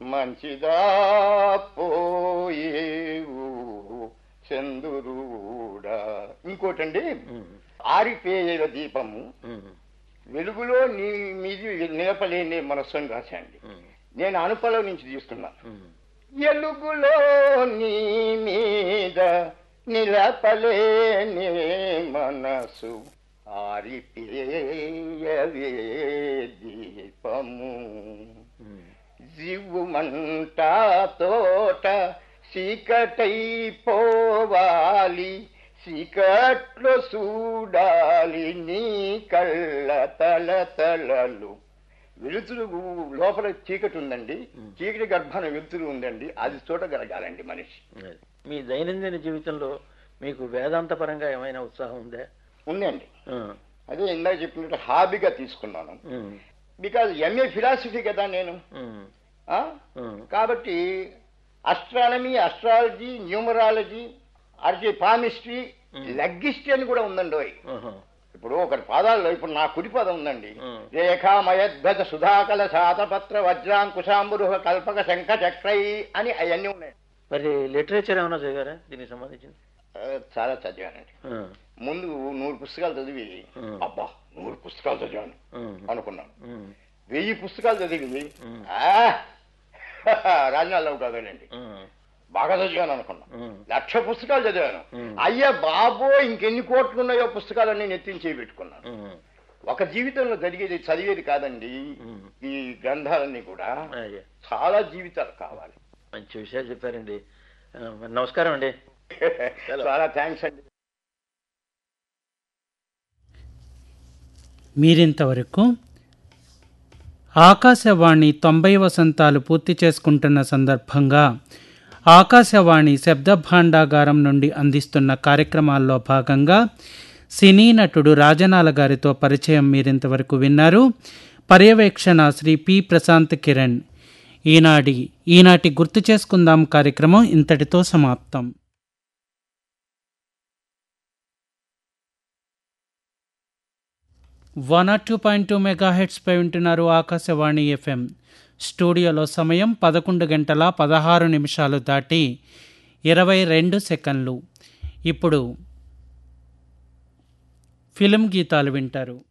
మంచిదా పోయేవు చందురుడా ఇంకోటండి ఆరిపోయేల దీపము వెలుగులో నీ మీది నిలపలేని మనస్సుని రాశాండి నేను అనుపలో నుంచి తీసుకున్నాను ఎలుగులో నీ మీద నిలపలేని మనసు ఆరిపేయవే దీపము జివ్వుమంట తోట చీకటైపోవాలి చీకట్లో చూడాలి నీ కళ్ళ తల తలలు వెలుతురు లోపల చీకటి ఉందండి చీకటి గర్భాన వెలుతురు ఉందండి అది చూడగలగాలండి మనిషి మీ దైనందిన జీవితంలో మీకు వేదాంతపరంగా ఏమైనా ఉత్సాహం ఉందా ఉందండి ఆ, అదే ఇందాక చెప్పినట్టు హాబీగా తీసుకున్నాను ఉమ్, బికాజ్ ఎంఏ ఫిలాసఫీ కదా నేను ఉమ్, ఆ? ఉమ్, కాబట్టి అస్ట్రానమీ అస్ట్రాలజీ న్యూమరాలజీ అర్జీ పామిస్ట్రీ లగ్గిస్ట్రీ అని కూడా ఉందండి ఓయ్. ఆహా, ఇప్పుడు ఒకటి పాదాల్లో ఇప్పుడు నా కుడి పదం ఉందండి ఉమ్. రేఖామయద్భజ సుధాకల శాతపత్ర వజ్రాంకుశాంబురుహ కల్పక శంఖ చక్రై అని అవన్నీ ఉన్నాయి మరి లిటరేచర్ ఏమైనా చదివారా దీనికి సంబంధించింది ఆ, చాలా చదివానండి ఆ, ముందు నూరు పుస్తకాలు చదివి ఉమ్. అబ్బా నూరు పుస్తకాలు చదివాను ఉమ్, అనుకున్నాను ఉమ్, వెయ్యి పుస్తకాలు చదివింది ఉమ్. రాజనాల్లో కాదండి ఉమ్, బాగా చదివాను అనుకున్నా ఉమ్, లక్ష పుస్తకాలు చదివాను ఉమ్. అయ్యా బాబో ఇంకెన్ని కోట్లు ఉన్నాయో పుస్తకాలన్నీ నెత్తించి పెట్టుకున్నాను ఉమ్, ఒక జీవితంలో జరిగేది చదివేది కాదండి ఉమ్. ఈ గ్రంథాలన్నీ కూడా అయ్యా చాలా జీవితాలు కావాలి మంచి విషయాలు చెప్పారండి ఆ, మరి నమస్కారం అండి చాలా థ్యాంక్స్ అండి మీరింతవరకు ఆకాశవాణి తొంభై వసంతాలు పూర్తి చేసుకుంటున్న సందర్భంగా ఆకాశవాణి శబ్ద భాండాగారం నుండి అందిస్తున్న కార్యక్రమాల్లో భాగంగా సినీ నటుడు రాజనాల గారితో పరిచయం మీరింతవరకు విన్నారు పర్యవేక్షణ శ్రీ పి ప్రశాంత్ కిరణ్ ఈనాటి ఈనాటి గుర్తు చేసుకుందాం కార్యక్రమం ఇంతటితో సమాప్తం one or two point two mega హెడ్స్పై వింటున్నారు ఆకాశవాణి ఎఫ్ఎం స్టూడియోలో సమయం పదకొండు గంటల పదహారు నిమిషాలు దాటి ఇరవై రెండు సెకండ్లు ఇప్పుడు ఫిలిం గీతాలు వింటారు